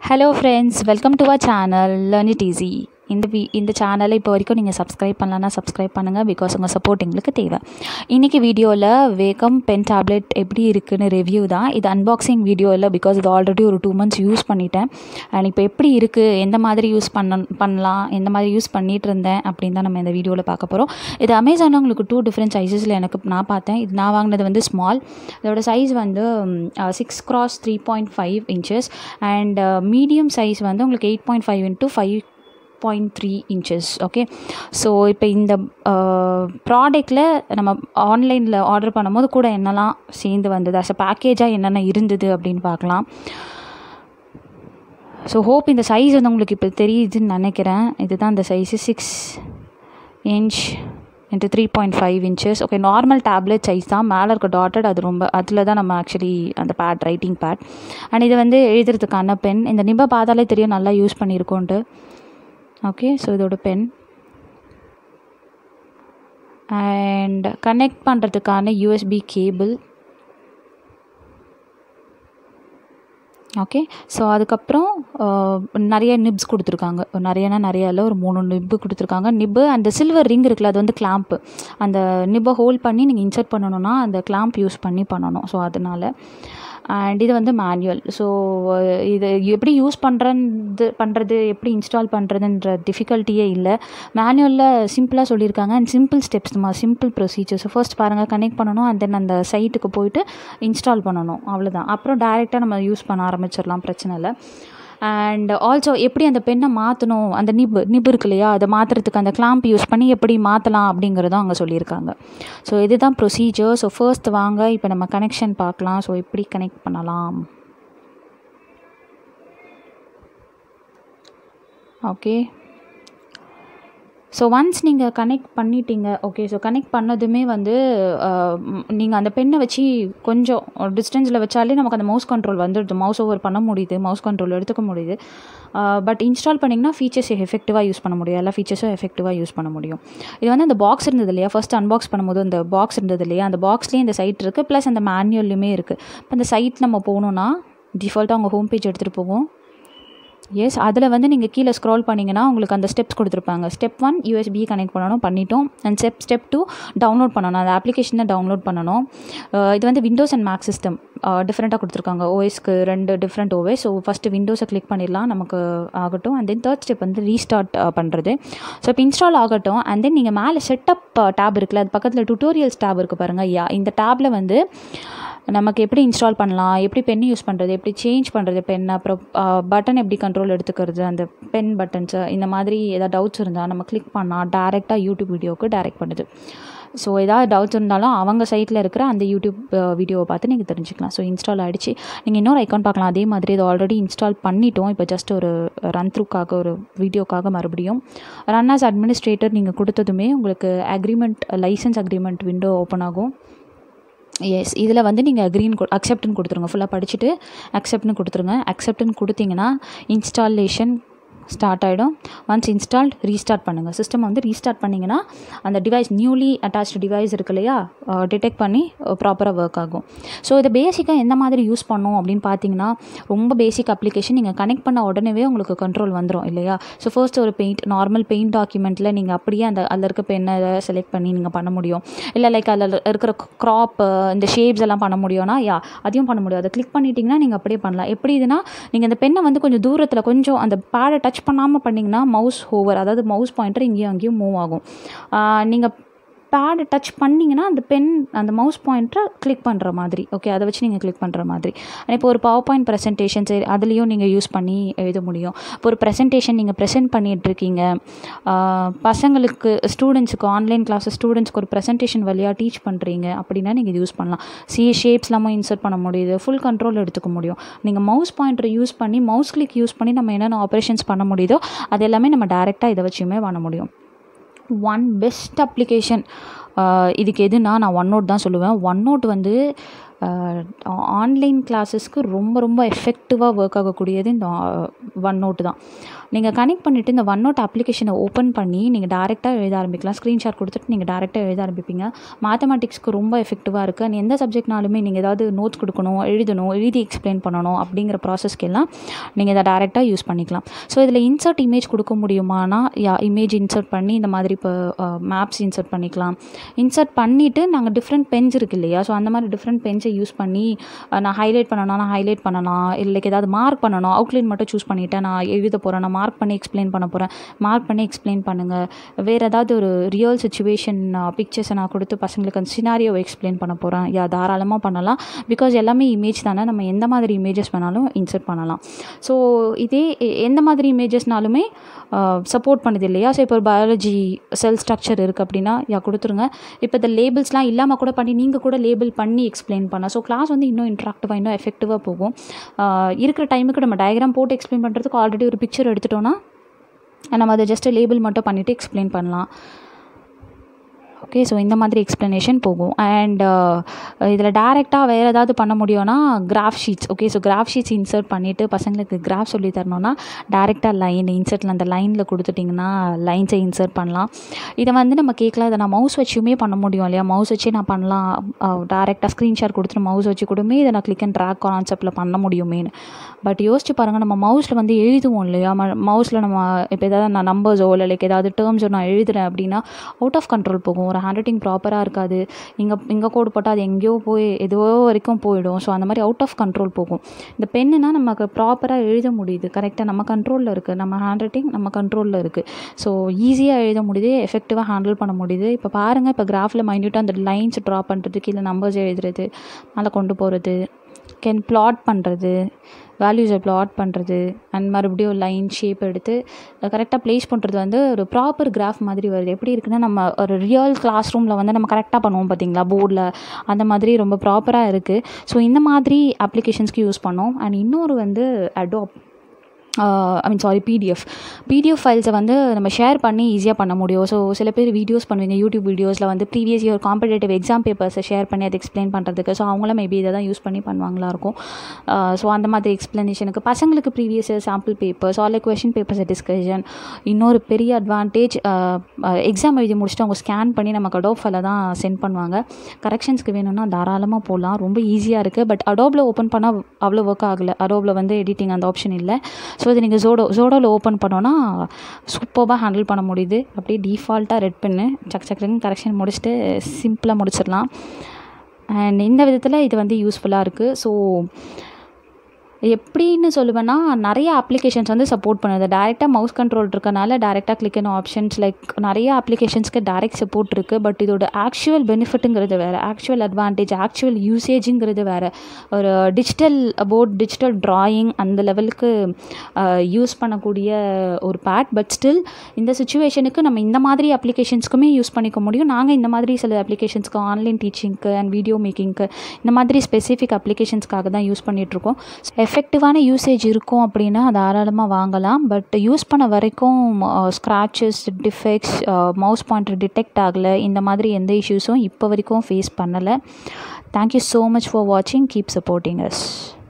hello friends welcome to our channel learn it easy இந்த வி இந்த சேனலை இப்போ வரைக்கும் நீங்கள் சப்ஸ்கிரைப் பண்ணலன்னா சப்ஸ்கிரைப் பண்ணுங்கள் பிகாஸ் உங்கள் சப்போர்ட் எங்களுக்கு தேவை இன்றைக்கி வீடியோவில் வேகம் பென் டேப்லெட் எப்படி இருக்குன்னு ரிவ்யூ தான் இது அன்பாக்சிங் வீடியோ இல்லை பிகாஸ் இது ஆல்ரெடி ஒரு டூ மந்த்ஸ் யூஸ் பண்ணிட்டேன் அண்ட் இப்போ எப்படி இருக்குது எந்த மாதிரி யூஸ் பண்ண பண்ணலாம் எந்த மாதிரி யூஸ் பண்ணிகிட்டு இருந்தேன் அப்படின்னு தான் நம்ம இந்த வீடியோவில் பார்க்க போகிறோம் இது அமேசானில் உங்களுக்கு டூ டிஃப்ரெண்ட் சைஸஸில் எனக்கு நான் பார்த்தேன் இது நான் வாங்கினது வந்து ஸ்மால் இதோட சைஸ் வந்து six cross three point five inches and medium size வந்து உங்களுக்கு eight point five into five point three inches okay so இப்போ இந்த ப்ராடக்டில் நம்ம ஆன்லைனில் ஆர்டர் பண்ணும்போது கூட என்னெல்லாம் சேர்ந்து வந்தது அஸ் அ பேக்கேஜாக என்னென்ன இருந்தது அப்படின்னு பார்க்கலாம் ஸோ ஹோப் இந்த சைஸ் வந்து உங்களுக்கு இப்போ தெரியுதுன்னு நினைக்கிறேன் இதுதான் இந்த size six inch into three point five inches okay normal tablet size தான் மேலே இருக்க டாட்டட் அது ரொம்ப அதில் தான் நம்ம ஆக்சுவலி அந்த பேட் ரைட்டிங் பேட் அண்ட் இது வந்து எழுதுறதுக்கான பென் இந்த நிபா பார்த்தாலே தெரியும் நல்லா யூஸ் பண்ணியிருக்கோன்ட்டு ஓகே ஸோ இதோட பென் அண்ட் கனெக்ட் பண்ணுறதுக்கான யூஎஸ்பி கேபிள் ஓகே ஸோ அதுக்கப்புறம் நிறைய நிப்ஸ் கொடுத்துருக்காங்க நிறையனா நிறையா இல்லை ஒரு மூணு நிப்பு கொடுத்துருக்காங்க நிப்பு அந்த சில்வர் ரிங் இருக்குல்ல அது வந்து கிளாம்ப்பு அந்த நிப்பை ஹோல்ட் பண்ணி நீங்கள் இன்சர்ட் பண்ணணுன்னா அந்த கிளாம்ப் யூஸ் பண்ணி பண்ணணும் ஸோ அதனால் அண்ட் இது வந்து மேனுவல் ஸோ இது எப்படி யூஸ் பண்ணுறது பண்ணுறது எப்படி இன்ஸ்டால் பண்ணுறதுன்ற டிஃபிகல்ட்டியே இல்லை மேனுவலில் சிம்பிளாக சொல்லியிருக்காங்க அண்ட் சிம்பிள் ஸ்டெப்ஸ் தான் சிம்பிள் ப்ரொசீஜர்ஸ் ஃபர்ஸ்ட் பாருங்கள் கனெக்ட் பண்ணணும் அண்ட் தென் அந்த சைட்டுக்கு போயிட்டு இன்ஸ்டால் பண்ணணும் அவ்வளோதான் அப்புறம் டேரெக்டாக நம்ம யூஸ் பண்ண ஆரம்பிச்சிடலாம் பிரச்சனை இல்லை அண்ட் ஆல்சோ எப்படி அந்த பெண்ணை மாற்றணும் அந்த நிப்பு நிப்பு இருக்கு இல்லையா அதை மாற்றுறதுக்கு அந்த கிளாம்ப் யூஸ் பண்ணி எப்படி மாற்றலாம் அப்படிங்கிறதும் அங்கே சொல்லியிருக்காங்க ஸோ இதுதான் ப்ரொசீஜர் ஸோ ஃபர்ஸ்ட் வாங்க இப்போ நம்ம கனெக்ஷன் பார்க்கலாம் ஸோ எப்படி கனெக்ட் பண்ணலாம் ஓகே ஸோ ஒன்ஸ் நீங்கள் கனெக்ட் பண்ணிட்டீங்க ஓகே ஸோ கனெக்ட் பண்ணதுமே வந்து நீங்கள் அந்த பெண்ணை வச்சு கொஞ்சம் டிஸ்டன்ஸில் வச்சாலே நமக்கு அந்த மவுஸ் கண்ட்ரோல் வந்துடுது மவுஸ் ஓவர் பண்ண முடியுது மவுஸ் கண்ட்ரோல் எடுத்துக்க முடியுது பட் இன்ஸ்டால் பண்ணிங்கன்னா ஃபீச்சர்ஸ் எஃபெக்டிவாக யூஸ் பண்ண முடியும் எல்லா ஃபீச்சர்ஸும் எஃபெக்டிவாக யூஸ் பண்ண முடியும் இது வந்து அந்த பாக்ஸ் இருந்தது இல்லையா ஃபஸ்ட் அன்பாக்ஸ் பண்ணும்போது அந்த பாக்ஸ் இருந்தது இல்லையா அந்த பாக்ஸ்லேயே இந்த சைட் இருக்குது ப்ளஸ் அந்த மேனுவல்லையுமே இருக்குது இப்போ அந்த சைட் நம்ம போகணுன்னா டிஃபால்ட்டாக உங்கள் ஹோம் பேஜ் எடுத்துகிட்டு போகும் எஸ் அதில் வந்து நீங்கள் கீழே ஸ்க்ரால் பண்ணிங்கன்னா உங்களுக்கு அந்த ஸ்டெப்ஸ் கொடுத்துருப்பாங்க ஸ்டெப் ஒன் யூஎஸ்பி கனெக்ட் பண்ணணும் பண்ணிட்டோம் and step step two download பண்ணணும் அந்த அப்ளிகேஷனை டவுன்லோட் பண்ணணும் இது வந்து விண்டோஸ் அண்ட் மேக் சிஸ்டம் டிஃப்ரெண்ட்டாக கொடுத்துருக்காங்க ஓஎஸ்க்கு ரெண்டு டிஃப்ரெண்ட் ஓஎஸ் ஸோ ஃபஸ்ட்டு விண்டோஸை கிளிக் பண்ணிடலாம் நமக்கு ஆகட்டும் அண்ட் தென் தேர்ட் ஸ்டெப் வந்து ரீஸ்டார்ட் பண்ணுறது ஸோ இப்போ இன்ஸ்டால் ஆகட்டும் அண்ட் தென் நீங்கள் மேலே செட்டப் டேப் இருக்குல்ல அது பக்கத்தில் டுட்டோரியல்ஸ் டேப் இருக்குது பாருங்கள் யா இந்த டேப்பில் வந்து நமக்கு எப்படி இன்ஸ்டால் பண்ணலாம் எப்படி பென் யூஸ் பண்ணுறது எப்படி சேஞ்ச் பண்ணுறது பென் அப்புறம் பட்டன் எப்படி கண்ட்ரோல் எடுத்துக்கிறது அந்த பென் பட்டன்ஸு இந்த மாதிரி ஏதாவது டவுட்ஸ் இருந்தால் நம்ம கிளிக் பண்ணால் டேரெக்டாக யூடியூப் வீடியோவுக்கு டேரெக்ட் பண்ணுது ஸோ ஏதாவது டவுட்ஸ் இருந்தாலும் அவங்க சைட்டில் இருக்கிற அந்த யூடியூப் வீடியோவை பார்த்து நீங்கள் தெரிஞ்சுக்கலாம் ஸோ இன்ஸ்டால் ஆகிடுச்சு நீங்கள் இன்னொரு ஐக்கான் பார்க்கலாம் அதே மாதிரி இது ஆல்ரெடி இன்ஸ்டால் பண்ணிட்டோம் இப்போ ஜஸ்ட் ஒரு ரன் த்ரூக்காக ஒரு வீடியோக்காக மறுபடியும் ரன் ஆஸ் அட்மினிஸ்ட்ரேட்டர் நீங்கள் கொடுத்ததுமே உங்களுக்கு agreement license agreement window open ஆகும் எஸ் இதில் வந்து நீங்கள் க்ரீன் அக்செப்ட்னு கொடுத்துருங்க ஃபுல்லாக படிச்சுட்டு அக்செப்ட்னு கொடுத்துருங்க அக்செப்ட்னு கொடுத்தீங்கன்னா இன்ஸ்டாலேஷன் ஸ்டார்ட் ஆகிடும் ஒன்ஸ் இன்ஸ்டால்ட் ரீஸ்டார்ட் பண்ணுங்கள் சிஸ்டம் வந்து ரீஸ்டார்ட் பண்ணிங்கன்னா அந்த டிவைஸ் நியூலி அட்டாச்டு டிவைஸ் இருக்கு இல்லையா டிடெக்ட் பண்ணி ப்ராப்பராக ஒர்க் ஆகும் ஸோ இதை பேசிக்காக எந்த மாதிரி யூஸ் பண்ணோம் அப்படின்னு பார்த்தீங்கன்னா ரொம்ப பேசிக் அப்ளிகேஷன் நீங்கள் கனெக்ட் பண்ண உடனே உங்களுக்கு கண்ட்ரோல் வந்துடும் இல்லையா ஸோ ஃபர்ஸ்ட் ஒரு பெயிண்ட் நார்மல் பெயிண்ட் டாக்குமெண்ட்டில் நீங்கள் அப்படியே அந்த அதில் இருக்க பெண்ணை செலக்ட் பண்ணி நீங்கள் பண்ண முடியும் இல்லை லைக் அதில் இருக்கிற க்ராப் இந்த ஷேப்ஸ் எல்லாம் பண்ண முடியும்னா யா அதையும் பண்ண முடியும் அதை கிளிக் பண்ணிட்டீங்கன்னா நீங்கள் அப்படியே பண்ணலாம் எப்படி இதுனா நீங்கள் அந்த பெண்ணை வந்து கொஞ்சம் தூரத்தில் கொஞ்சம் அந்த பேடை டச் பண்ணாமல் பண்ணிங்கன்னா மவுஸ் ஹோவர் அதாவது மவுஸ் பாயிண்டர் இங்கேயும் அங்கேயும் மூவ் ஆகும் நீங்கள் பேடு டச் பண்ணிங்கன்னா அந்த பென் அந்த மவுஸ் பாயிண்ட்டை கிளிக் பண்ணுற மாதிரி ஓகே அதை வச்சு நீங்கள் கிளிக் பண்ணுற மாதிரி இப்போ ஒரு பவர் பாயிண்ட் ப்ரெசன்டேஷன் சரி அதுலேயும் நீங்கள் யூஸ் பண்ணி எழுத முடியும் இப்போ ஒரு ப்ரெசன்டேஷன் நீங்கள் ப்ரெசென்ட் பண்ணிகிட்ருக்கீங்க பசங்களுக்கு ஸ்டூடெண்ட்ஸுக்கு ஆன்லைன் கிளாஸ் ஸ்டூடெண்ட்ஸ்க்கு ஒரு ப்ரெசன்டேஷன் வழியாக டீச் பண்ணுறீங்க அப்படின்னா நீங்கள் இது யூஸ் பண்ணலாம் சி ஷேப்ஸ்லாமும் இன்சர்ட் பண்ண முடியுது ஃபுல் கண்ட்ரோல் எடுத்துக்க முடியும் நீங்கள் மவுஸ் பாயிண்டர் யூஸ் பண்ணி மவுஸ் கிளிக் யூஸ் பண்ணி நம்ம என்னென்ன ஆப்ரேஷன்ஸ் பண்ண முடியுதோ அது எல்லாமே நம்ம டேரெக்டாக இதை வச்சுமே பண்ண முடியும் ஒன் பெஸ்ட் அப்ளிகேஷன் இதுக்கு எதுனா நான் ஒன் நோட் தான் சொல்லுவேன் ஒன் நோட் வந்து ஆன்லைன் கிளாஸஸ்க்கு ரொம்ப ரொம்ப எஃபெக்டிவாக ஒர்க் ஆகக்கூடியது இந்த ஒன் நோட்டு தான் நீங்கள் கனெக்ட் பண்ணிவிட்டு இந்த ஒன் நோட் அப்ளிகேஷனை ஓப்பன் பண்ணி நீங்கள் டேரெக்டாக எழுத ஆரம்பிக்கலாம் ஸ்க்ரீன்ஷாட் கொடுத்துட்டு நீங்கள் டேரெக்டாக எழுத ஆரம்பிப்பீங்க மேத்தமெட்டிக்ஸ்க்கு ரொம்ப எஃபெக்டிவாக இருக்குது அண்ட் எந்த சப்ஜெக்ட்னாலுமே நீங்கள் ஏதாவது நோட்ஸ் கொடுக்கணும் எழுதணும் எழுதி எக்ஸ்பிளைன் பண்ணணும் அப்படிங்கிற ப்ராசஸ்க்கெல்லாம் நீங்கள் இதை டேரெக்டாக யூஸ் பண்ணிக்கலாம் ஸோ இதில் இன்சர்ட் இமேஜ் கொடுக்க முடியுமானா யா இமேஜ் இன்சர்ட் பண்ணி இந்த மாதிரி இப்போ மேப்ஸ் இன்சர்ட் பண்ணிக்கலாம் இன்சர்ட் பண்ணிவிட்டு நாங்கள் டிஃப்ரெண்ட் பென்ஸ் இருக்குது இல்லையா ஸோ அந்த மாதிரி டிஃப்ரெண்ட் பென்ஸை யூஸ் பண்ணி அஹ், நான் ஹைலைட் பண்ணணும் நான் ஹைலைட் பண்ணலாம் இல்லை ஏதாவது மார்க் பண்ணணும் அவுட்லைன் மட்டும் சூஸ் பண்ணிவிட்டேன் நான் எழுத போகிறேன் நான் மார்க் பண்ணி எக்ஸ்பிளைன் பண்ண போகிறேன் மார்க் பண்ணி எக்ஸ்பிளைன் பண்ணுங்கள் வேறு ஏதாவது ஒரு ரியல் சுச்சுவேஷன் பிக்சர்ஸை நான் கொடுத்து பசங்களுக்கு அந்த சினாரியோ எக்ஸ்பிளைன் பண்ண போகிறேன் யா தாராளமாக பண்ணலாம் பிகாஸ் எல்லாமே இமேஜ் தானே நம்ம எந்த மாதிரி இமேஜஸ் வேணாலும் இன்சர்ட் பண்ணலாம் ஸோ இதே எ- எந்த மாதிரி இமேஜஸ்னாலுமே சப்போர்ட் பண்ணுது இல்லையா ஸோ இப்போ ஒரு பயாலஜி செல் ஸ்ட்ரக்சர் இருக்குது அப்படின்னா யா கொடுத்துருங்க இப்போ இந்த லேபிள்ஸ்லாம் இல்லாமல் கூட பண்ணி நீங்கள் கூட லேபிள் பண்ணி எக்ஸ்பிளைன் பண்ணலாம் ஸோ கிளாஸ் வந்து இன்னும் இன்ட்ராக்டிவாக இன்னும் எஃபெக்டிவாக போகும் ஆஹ் இருக்கிற டைமுக்கு நம்ம டயக்ராம் போட்டு எக்ஸ்பிளைன் பண்ணுறதுக்கு ஆல்ரெடி ஒரு பிக்சர் எடுத்துட்டோன்னா நம்ம அதை ஜஸ்ட்டு லேபிள் மட்டும் பண்ணிவிட்டு எக்ஸ்பிளைன் பண்ணலாம் ஓகே ஸோ இந்த மாதிரி எக்ஸ்ப்ளனேஷன் போகும் அண்ட் இதில் டேரெக்டாக வேறு ஏதாவது பண்ண முடியும்னா graph sheets okay so graph sheets insert பண்ணிவிட்டு பசங்களுக்கு கிராஃப் சொல்லி தரணும்னா டேரெக்டாக லைன் இன்சர்ட்டில் அந்த லைனில் கொடுத்துட்டிங்கன்னா லைன்ஸை இன்சர்ட் பண்ணலாம் இதை வந்து நம்ம கேட்கலாம் இதை நான் மவுஸ் வச்சுமே பண்ண முடியும் இல்லையா மவுஸ் வச்சு நான் பண்ணலாம் டேரெக்டாக ஸ்க்ரீன்ஷாட் கொடுத்துட்டு மவுஸ் வச்சு கூடமே இதை நான் கிளிக் அண்ட் ட்ராக் கான்செப்ட்டில் பண்ண முடியுமேன்னு பட் யோசிச்சு பாருங்கள் நம்ம மவுஸில் வந்து எழுதுவோம் இல்லையா மவுஸில் நம்ம இப்போ ஏதாவது நான் நம்பர்ஸோ இல்லை லைக் ஏதாவது டேர்ம்ஸோ நான் எழுதுறேன் அப்படின்னா அவுட் ஆஃப் கண்ட்ரோல் போகும் ஒரு ஹேண்ட் ரைட்டிங் ப்ராப்பராக இருக்காது இங்கே இங்கே கோடு போட்டால் அது எங்கேயோ போய் ஏதோ வரைக்கும் போயிடும் ஸோ அந்த மாதிரி அவுட் ஆஃப் கண்ட்ரோல் போகும் இந்த பெண்ணுனா நமக்கு ப்ராப்பராக எழுத முடியுது கரெக்டாக நம்ம கண்ட்ரோலில் இருக்குது நம்ம ஹேண்ட் ரைட்டிங் நம்ம கண்ட்ரோலில் இருக்குது ஸோ ஈஸியாக எழுத முடியுது எஃபெக்டிவாக ஹேண்டில் பண்ண முடியுது இப்போ பாருங்கள் இப்போ கிராஃபில் மைன்யூட்டாக அந்த லைன்ஸ் ட்ரா பண்ணுறது கீழே நம்பர்ஸ் எழுதுறது மேலே கொண்டு போகிறது கேன் பிளாட் பண்ணுறது வேல்யூஸை பிளாட் பண்ணுறது அண்ட் மறுபடியும் லைன் ஷேப் எடுத்து கரெக்டாக ப்ளேஸ் பண்ணுறது வந்து ஒரு ப்ராப்பர் கிராஃப் மாதிரி வருது எப்படி இருக்குன்னா நம்ம ஒரு ரியல் கிளாஸ் ரூமில் வந்து நம்ம கரெக்டாக பண்ணுவோம் பார்த்தீங்களா போர்டில் அந்த மாதிரி ரொம்ப ப்ராப்பராக இருக்குது ஸோ இந்த மாதிரி அப்ளிகேஷன்ஸ்க்கு யூஸ் பண்ணோம் அண்ட் இன்னொரு வந்து Adobe I mean sorry PDF PDF ஃபைல்ஸை வந்து நம்ம ஷேர் பண்ணி ஈஸியாக பண்ண முடியும் ஸோ சில பேர் வீடியோஸ் பண்ணுவீங்க யூடியூப் வீடியோஸில் வந்து ப்ரீவியஸ் இயர் காம்படேட்டிவ் எக்ஸாம் பேப்பர்ஸை ஷேர் பண்ணி அதை எக்ஸ்பிளைன் பண்ணுறதுக்கு ஸோ அவங்களும் மேபி இதை தான் யூஸ் பண்ணி பண்ணுவாங்களா இருக்கும் ஸோ அந்த மாதிரி எக்ஸ்ப்ளனேஷனுக்கு பசங்களுக்கு previous year sample papers all question papers discussion இன்னொரு பெரிய அட்வான்டேஜ் எக்ஸாம் எழுதி முடிச்சுட்டு அவங்க ஸ்கேன் பண்ணி நமக்கு அடோப் ஃபைலை தான் சென்ட் பண்ணுவாங்க கரெக்ஷன்ஸ்க்கு வேணும்னா தாராளமாக போகலாம் ரொம்ப ஈஸியாக இருக்குது பட் அடோபில் ஓப்பன் பண்ணால் அவ்வளோ ஒர்க் ஆகலை அடோபில் வந்து எடிட்டிங் அந்த ஆப்ஷன் இல்லை ஸோ இது நீங்கள் ஜோடோ ஜோடோவில் ஓப்பன் பண்ணோன்னா சூப்பராக ஹேண்டில் பண்ண முடியுது அப்படியே டிஃபால்ட்டாக ரெட் பண்ணு சக் சக்கரன்னு கரெக்ஷன் முடிச்சுட்டு சிம்பிளாக முடிச்சிடலாம் அண்ட் இந்த விதத்தில் இது வந்து யூஸ்ஃபுல்லாக இருக்குது ஸோ எப்படின்னு சொல்லுவேன்னா நிறைய அப்ளிகேஷன்ஸ் வந்து சப்போர்ட் பண்ணுது டேரெக்டாக மவுஸ் கண்ட்ரோல் இருக்கனால டேரெக்டாக கிளிக் அண்ட் ஆப்ஷன்ஸ் லைக் நிறைய அப்ளிகேஷன்ஸ்க்கு டேரெக்ட் சப்போர்ட் இருக்குது பட் இதோட ஆக்சுவல் பெனிஃபிட்டுங்கிறது வேறு ஆக்சுவல் அட்வான்டேஜ் ஆக்சுவல் யூசேஜுங்கிறது வேறு ஒரு டிஜிட்டல் அபவுட் டிஜிட்டல் ட்ராயிங் அந்த லெவலுக்கு யூஸ் பண்ணக்கூடிய ஒரு பேட் பட் ஸ்டில் இந்த சுச்சுவேஷனுக்கு நம்ம இந்த மாதிரி அப்ளிகேஷன்ஸ்க்குமே யூஸ் பண்ணிக்க முடியும் நாங்கள் இந்த மாதிரி சில அப்ளிகேஷன்ஸ்க்கு ஆன்லைன் டீச்சிங்க்கு அண்ட் வீடியோ மேக்கிங்க்கு இந்த மாதிரி ஸ்பெசிஃபிக் அப்ளிகேஷன்ஸ்க்காக தான் யூஸ் பண்ணிகிட்ருக்கோம் எஃபெக்டிவான யூசேஜ் இருக்கும் அப்படின்னா தாராளமாக வாங்கலாம் பட் யூஸ் பண்ண வரைக்கும் scratches defects mouse pointer detect ஆகலை இந்த மாதிரி எந்த இஷ்யூஸும் இப்போ வரைக்கும் ஃபேஸ் பண்ணலை தேங்க்யூ ஸோ மச் ஃபார் வாட்சிங் கீப் சப்போர்ட்டிங் அஸ்